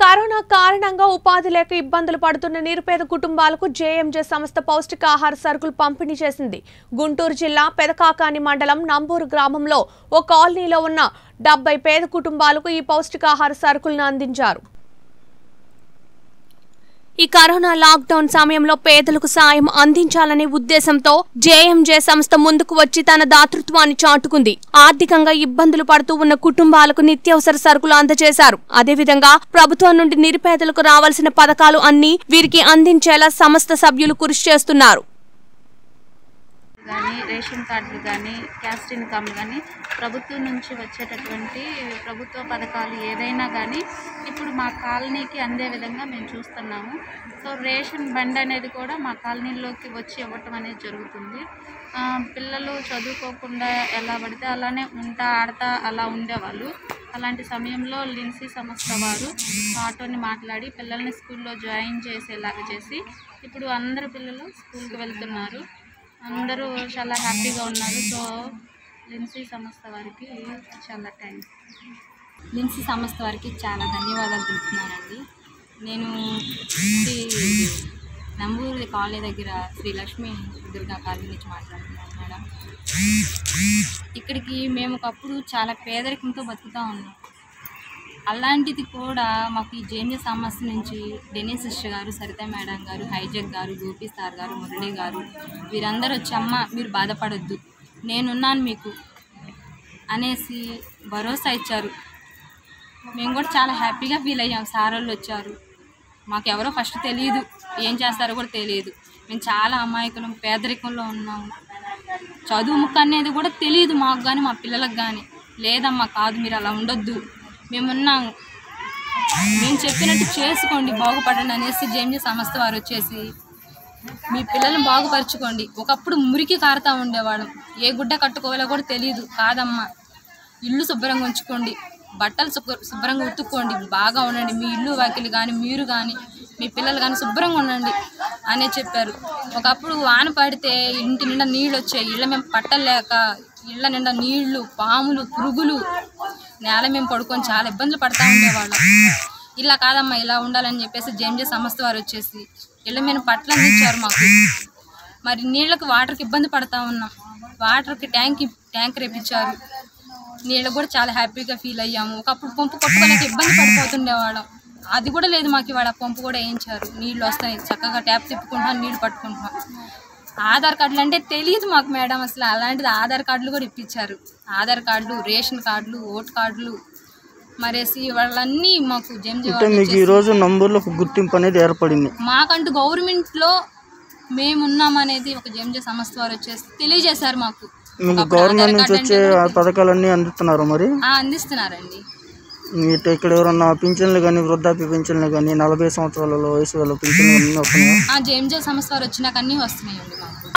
corona కారణంగా ఉపాధి లేక ఇబ్బందులు పడుతున్న నిరుపేద కుటుంబాలకు జేఎంజే సంస్థ పౌష్టికాహార సరుకులు పంపిణీ చేసింది గుంటూరు జిల్లా పెదకాకాని మండలం నంబూరు గ్రామంలో ఓ కాలనీలో ఉన్న డెబ్బై పేద కుటుంబాలకు ఈ పౌష్టికాహార సరుకులను అందించారు ఈ కరోనా లాక్డౌన్ సమయంలో పేదలకు సాయం అందించాలనే ఉద్దేశంతో జేఎంజే సంస్థ ముందుకు వచ్చి తన దాతృత్వాన్ని చాటుకుంది ఆర్థికంగా ఇబ్బందులు పడుతూ ఉన్న కుటుంబాలకు నిత్యావసర సరుకులు అందజేశారు అదేవిధంగా ప్రభుత్వం నుండి నిరుపేదలకు రావాల్సిన పథకాలు అన్ని వీరికి అందించేలా సంస్థ సభ్యులు కృషి చేస్తున్నారు కానీ రేషన్ కార్డులు కానీ క్యాస్ట్ ఇన్కమ్ కానీ ప్రభుత్వం నుంచి వచ్చేటటువంటి ప్రభుత్వ పథకాలు ఏదైనా కానీ ఇప్పుడు మా కాలనీకి అందే విధంగా మేము చూస్తున్నాము సో రేషన్ బండ్ అనేది కూడా మా కాలనీలోకి వచ్చి ఇవ్వటం అనేది జరుగుతుంది ఆ, పిల్లలు చదువుకోకుండా ఎలా పడితే అలానే ఉంటా ఆడతా అలా ఉండేవాళ్ళు అలాంటి సమయంలో లిన్సీ సంస్థ వారు ఆటోని మాట్లాడి పిల్లల్ని స్కూల్లో జాయిన్ చేసేలాగా చేసి ఇప్పుడు అందరు పిల్లలు స్కూల్కి వెళ్తున్నారు అందరూ చాలా హ్యాపీగా ఉన్నారు సో లిన్సీ సంస్థ వారికి చాలా థ్యాంక్స్ లిన్సీ సంస్థ వారికి చాలా ధన్యవాదాలు తెలుపుతున్నానండి నేను శ్రీ నంబూరు కాలనీ దగ్గర శ్రీ లక్ష్మి దుర్గా కాలనీ నుంచి మాట్లాడుతున్నాను మేడం ఇక్కడికి మేము ఒకప్పుడు చాలా పేదరికంతో బతుకుతూ ఉన్నాం అలాంటిది కూడా మాకు ఈ జేఎంజే సమస్య నుంచి డెనీ సిస్టర్ గారు సరిత మేడం గారు హైజక్ గారు గోపి సార్ గారు మురళి గారు వీరందరూ వచ్చి అమ్మ మీరు బాధపడొద్దు నేనున్నాను మీకు అనేసి భరోసా ఇచ్చారు మేము కూడా చాలా హ్యాపీగా ఫీల్ అయ్యాం సార్ వాళ్ళు వచ్చారు మాకు ఎవరో ఫస్ట్ తెలియదు ఏం చేస్తారో కూడా తెలియదు మేము చాలా అమాయకులం పేదరికంలో ఉన్నాము చదువు ముక్క అనేది కూడా తెలియదు మాకు కానీ మా పిల్లలకు కానీ లేదమ్మా కాదు మీరు అలా ఉండొద్దు మేమున్నాము మేము చెప్పినట్టు చేసుకోండి బాగుపడండి అనేసి జేఎంజీ సంస్థ వారు వచ్చేసి మీ పిల్లల్ని బాగుపరచుకోండి ఒకప్పుడు మురికి కారుతా ఉండేవాళ్ళం ఏ గుడ్డ కట్టుకోవాలో కూడా తెలియదు కాదమ్మా ఇల్లు శుభ్రంగా ఉంచుకోండి బట్టలు శుభ్ర శుభ్రంగా ఉతుక్కోండి బాగా ఉండండి మీ ఇల్లు వాకిలి కానీ మీరు కానీ మీ పిల్లలు కానీ శుభ్రంగా ఉండండి అనే చెప్పారు ఒకప్పుడు వాన పడితే ఇంటి నిండా నీళ్ళు వచ్చాయి ఇళ్ళ మేము పట్టలేక ఇళ్ళ నిండా నీళ్లు పాములు పురుగులు నేల మేము పడుకొని చాలా ఇబ్బందులు పడతా ఉండేవాళ్ళం ఇలా కాదమ్మా ఇలా ఉండాలని చెప్పేసి జేఎంజే సంస్థ వారు వచ్చేసి ఇళ్ళ మీద పట్ల అందించారు మాకు మరి నీళ్ళకి వాటర్కి ఇబ్బంది పడతా ఉన్నాం వాటర్కి ట్యాంక్ ట్యాంక్ రేపించారు నీళ్ళు కూడా చాలా హ్యాపీగా ఫీల్ అయ్యాము ఒకప్పుడు పంపు కొట్టుకోలేక ఇబ్బంది పడిపోతుండేవాళ్ళం అది కూడా లేదు మాకు ఇవాళ పంపు కూడా వేయించారు నీళ్ళు వస్తాయి చక్కగా ట్యాప్ తిప్పుకుంటున్నాం నీళ్ళు పట్టుకుంటున్నాం ఆధార్ కార్డులు అంటే తెలియదు మాకు మేడం అసలు అలాంటిది ఆధార్ కార్డులు కూడా ఇప్పించారు ఆధార్ కార్డులు రేషన్ కార్డులు ఓట్ కార్డులు మరేసి వాళ్ళన్నీ మాకు జంజి అంటే మీకు ఈ రోజు నంబర్లో ఒక గుర్తింపు అనేది ఏర్పడింది మాకంటూ గవర్నమెంట్లో మేమున్నామనేది ఒక జంజే సంస్థ వారు వచ్చేసి తెలియజేశారు మాకు మీకు అప్పుడు గవర్నమెంట్ ఆధార్ నుంచి కార్డు వచ్చే అంటే ఆ పథకాలన్నీ అందుతున్నారు మరి ఆ, అందిస్తున్నారండి ఇటు ఇక్కడ ఎవరన్నా పింఛన్లు కానీ వృద్ధాప్య పింఛన్లు కానీ నలభై సంవత్సరాల వయసు గల పింఛన్లు అన్నీ వస్తున్నాయా ఆ జేఎంజే సంస్థ వారు వచ్చినాక అన్నీ వస్తున్నాయండి మాకు